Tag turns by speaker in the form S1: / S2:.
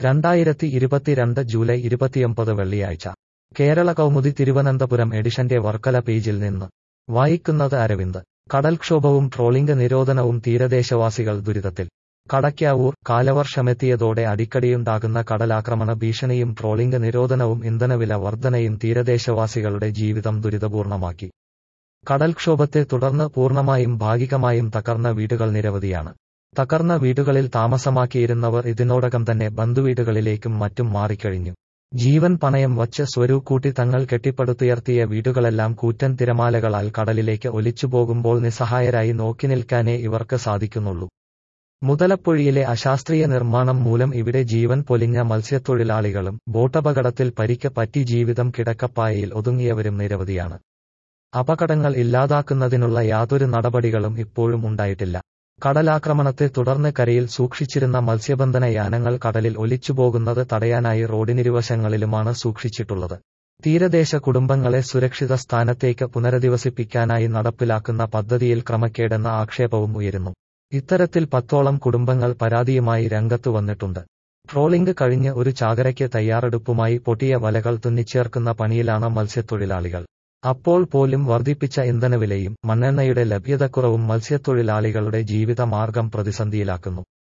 S1: രണ്ടായിരത്തി ഇരുപത്തിരണ്ട് ജൂലൈ ഇരുപത്തിയൊമ്പത് വെള്ളിയാഴ്ച കേരള കൗമുദി തിരുവനന്തപുരം എഡിഷന്റെ വർക്കല പേജിൽ നിന്ന് വായിക്കുന്നത് അരവിന്ദ് കടൽക്ഷോഭവും ട്രോളിംഗ് നിരോധനവും തീരദേശവാസികൾ ദുരിതത്തിൽ കടയ്ക്കാവൂർ കാലവർഷമെത്തിയതോടെ അടിക്കടിയുണ്ടാകുന്ന കടലാക്രമണ ഭീഷണിയും ട്രോളിംഗ് നിരോധനവും ഇന്ധനവില വർധനയും തീരദേശവാസികളുടെ ജീവിതം ദുരിതപൂർണമാക്കി കടൽക്ഷോഭത്തെ തുടർന്ന് പൂർണ്ണമായും ഭാഗികമായും തകർന്ന വീടുകൾ നിരവധിയാണ് തകർന്ന വീടുകളിൽ താമസമാക്കിയിരുന്നവർ ഇതിനോടകം തന്നെ ബന്ധുവീടുകളിലേക്കും മറ്റും മാറിക്കഴിഞ്ഞു ജീവൻ പണയം വച്ച് സ്വരൂക്കൂട്ടി തങ്ങൾ കെട്ടിപ്പടുത്തുയർത്തിയ വീടുകളെല്ലാം കൂറ്റൻ തിരമാലകളാൽ കടലിലേക്ക് ഒലിച്ചുപോകുമ്പോൾ നിസ്സഹായരായി നോക്കി നിൽക്കാനേ ഇവർക്ക് സാധിക്കുന്നുള്ളൂ മുതലപ്പൊഴിയിലെ അശാസ്ത്രീയ നിർമ്മാണം മൂലം ഇവിടെ ജീവൻ പൊലിഞ്ഞ മത്സ്യത്തൊഴിലാളികളും ബോട്ടപകടത്തിൽ പരിക്ക് പറ്റി ജീവിതം കിടക്കപ്പായയിൽ ഒതുങ്ങിയവരും നിരവധിയാണ് അപകടങ്ങൾ ഇല്ലാതാക്കുന്നതിനുള്ള യാതൊരു നടപടികളും ഇപ്പോഴും ഉണ്ടായിട്ടില്ല കടലാക്രമണത്തെ തുടർന്ന് കരയിൽ സൂക്ഷിച്ചിരുന്ന മത്സ്യബന്ധന യാനങ്ങൾ കടലിൽ ഒലിച്ചുപോകുന്നത് തടയാനായി റോഡിനിരുവശങ്ങളിലുമാണ് സൂക്ഷിച്ചിട്ടുള്ളത് തീരദേശ കുടുംബങ്ങളെ സുരക്ഷിത സ്ഥാനത്തേക്ക് പുനരധിവസിപ്പിക്കാനായി നടപ്പിലാക്കുന്ന പദ്ധതിയിൽ ക്രമക്കേടെന്ന ആക്ഷേപവും ഉയരുന്നു ഇത്തരത്തിൽ പത്തോളം കുടുംബങ്ങൾ പരാതിയുമായി രംഗത്തു വന്നിട്ടുണ്ട് ട്രോളിംഗ് കഴിഞ്ഞ് ഒരു ചാകരയ്ക്ക് തയ്യാറെടുപ്പുമായി പൊട്ടിയ വലകൾ തുന്നിച്ചേർക്കുന്ന പണിയിലാണ് മത്സ്യത്തൊഴിലാളികൾ അപ്പോൾ പോലും വർദ്ധിപ്പിച്ച ഇന്ധനവിലയും മണ്ണെണ്ണയുടെ ലഭ്യതക്കുറവും മത്സ്യത്തൊഴിലാളികളുടെ ജീവിതമാർഗം പ്രതിസന്ധിയിലാക്കുന്നു